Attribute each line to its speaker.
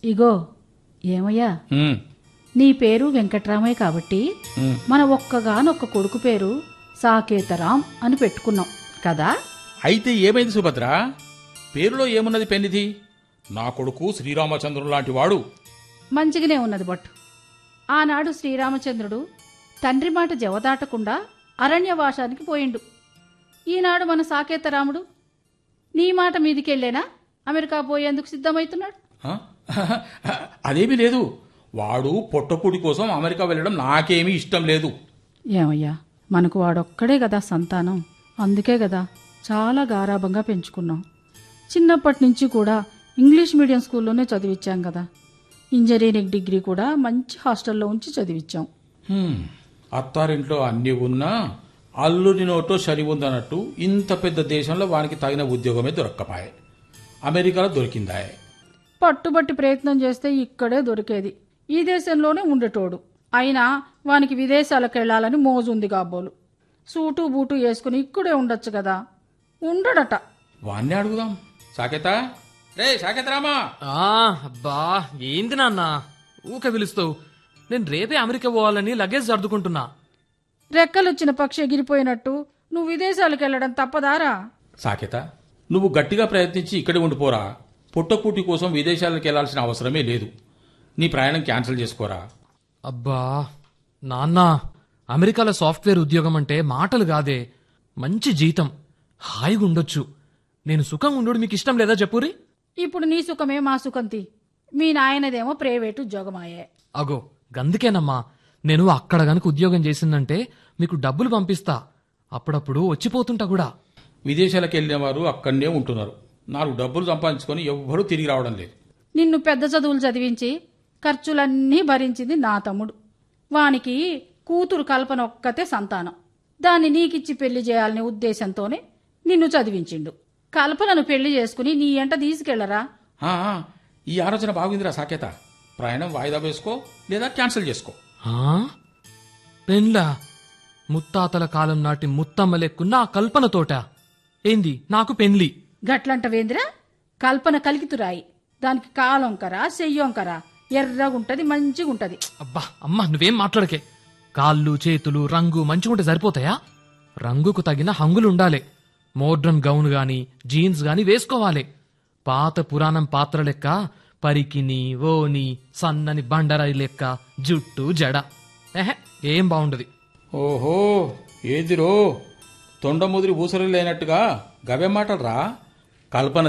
Speaker 1: ఇగో ఏమయ్యా
Speaker 2: ఉమ్,
Speaker 1: నీ పేరు వెంకట్రామయ్య కాబట్టి
Speaker 2: ఉమ్.
Speaker 1: మన ఒక్కగానొక్క కొడుకు పేరు సాకేతరాం అని పెట్టుకున్నాం కదా
Speaker 2: అయితే ఏమైంది సుభద్ర పేరులో ఏమున్నది పెన్నిది నా కొడుకు శ్రీరామచంద్రుడు లాంటి వాడు
Speaker 1: మంచిగానే ఉన్నది బట్టు ఆనాడు శ్రీరామచంద్రుడు తండ్రి మాట జవదాటకుండా అరణ్యవాసానికి పోయిండు ఈనాడు మన సాకేతరాముడు నీ మాట మీదికెళ్ళేనా అమెరికా పోయేందుకు సిద్ధమవుతున్నాడు
Speaker 2: ఆ? అదేమీ లేదు వాడు పొట్టపూడి కోసం అమెరికా వెళ్ళడం నాకేమీ ఇష్టం లేదు
Speaker 1: ఏమయ్యా మనకు వాడొక్కడే కదా సంతానం అందుకే కదా చాలా గారాభంగా పెంచుకున్నాం చిన్నప్పటి నుంచి కూడా ఇంగ్లీష్ మీడియం స్కూల్లోనే చదివించాం కదా ఇంజనీరింగ్ డిగ్రీ కూడా మంచి హాస్టల్లో ఉంచి చదివించాం
Speaker 2: హ్మ్, అత్తారింట్లో అన్ని ఉన్నా అల్లుని నోటో శని ఉందన్నట్టు ఇంత పెద్ద దేశంలో వానికి తగిన ఉద్యోగమే దొరక్కపాయే అమెరికాలో దొరికిందాయే
Speaker 1: పట్టుబట్టి ప్రయత్నం చేస్తే ఇక్కడే దొరికేది ఈ దేశంలోనే ఉండేటోడు అయినా వానికి విదేశాలకు వెళ్ళాలని మోజుంది కాబోలు సూటు బూటు వేసుకుని ఇక్కడే ఉండొచ్చు కదా ఉండడట
Speaker 2: వాణ్ణి అడుగుదాం సాకేత రే సాకేతరామా
Speaker 3: ఆ అబ్బా ఏంది నాన్న ఊక పిలుస్తావు నేను రేపే అమెరికా పోవాలని లగేజ్ సర్దుకుంటున్నా
Speaker 1: రెక్కలొచ్చిన పక్షి ఎగిరిపోయినట్టు నువ్వు విదేశాలకు వెళ్ళడం తప్పదారా
Speaker 2: సాకేత నువ్వు గట్టిగా ప్రయత్నించి ఇక్కడే ఉండిపోరా పుట్టకూటి కోసం విదేశాలకు వెళ్లాల్సిన అవసరమే లేదు నీ ప్రయాణం క్యాన్సిల్ చేసుకోరా
Speaker 3: అబ్బా నాన్న అమెరికాలో సాఫ్ట్వేర్ ఉద్యోగం అంటే మాటలు కాదే మంచి జీతం హాయిగా ఉండొచ్చు నేను సుఖంగా ఉండు మీకు ఇష్టం లేదా చెప్పురి
Speaker 1: ఇప్పుడు నీ సుఖమే మా సుఖంతి మీ నాయనదేమో ప్రైవేటు ఉద్యోగమాయే
Speaker 3: అగో గందుకేనమ్మా నేను అక్కడ గనుక ఉద్యోగం చేసిందంటే మీకు డబ్బులు పంపిస్తా అప్పుడప్పుడు వచ్చిపోతుంటా కూడా
Speaker 2: విదేశాలకు వెళ్ళిన వారు అక్కడనే ఉంటున్నారు నాలుగు డబ్బులు సంపాదించుకొని ఎవ్వరూ తిరిగి రావడం లేదు
Speaker 1: నిన్ను పెద్ద చదువులు చదివించి ఖర్చులన్నీ భరించింది నా తమ్ముడు వానికి కూతురు కల్పన ఒక్కతే సంతానం దాన్ని నీకిచ్చి పెళ్లి చేయాలనే ఉద్దేశంతోనే నిన్ను చదివించిండు కల్పనను పెళ్లి చేసుకుని నీ ఎంట తీసుకెళ్లరా
Speaker 2: ఆ, ఆ, ఈ ఆలోచన బాగుందిరా సాకేత ప్రయాణం వాయిదా వేసుకో లేదా క్యాన్సిల్ చేసుకో
Speaker 3: ఆ? పెండ్లా ముత్తాతల కాలం నాటి ముత్తమ్మ లెక్కున్న ఆ కల్పన తోట ఏంది నాకు పెండ్లి
Speaker 1: గట్లంటవేందిరా కల్పన కలికితురాయి దానికి కాలొంకరా చెయ్యొంకరా ఎర్రగుంటది మంచిగుంటది
Speaker 3: అబ్బా అమ్మా నువ్వేం మాట్లాడకే కాళ్ళు చేతులు రంగు మంచిగుంటే సరిపోతాయా రంగుకు తగిన హంగులు ఉండాలి మోడ్రన్ గౌన్ గాని జీన్స్ గాని వేసుకోవాలి పాత పురాణం పాత్ర లెక్క పరికిని ఓని సన్నని బండరాయి లెక్క జుట్టు జడ ఎహె ఏం బాగుండదు
Speaker 2: ఓహో ఏదిరో తొండముదిరి ఊసరి లేనట్టుగా గవే మాటలు రా కల్పన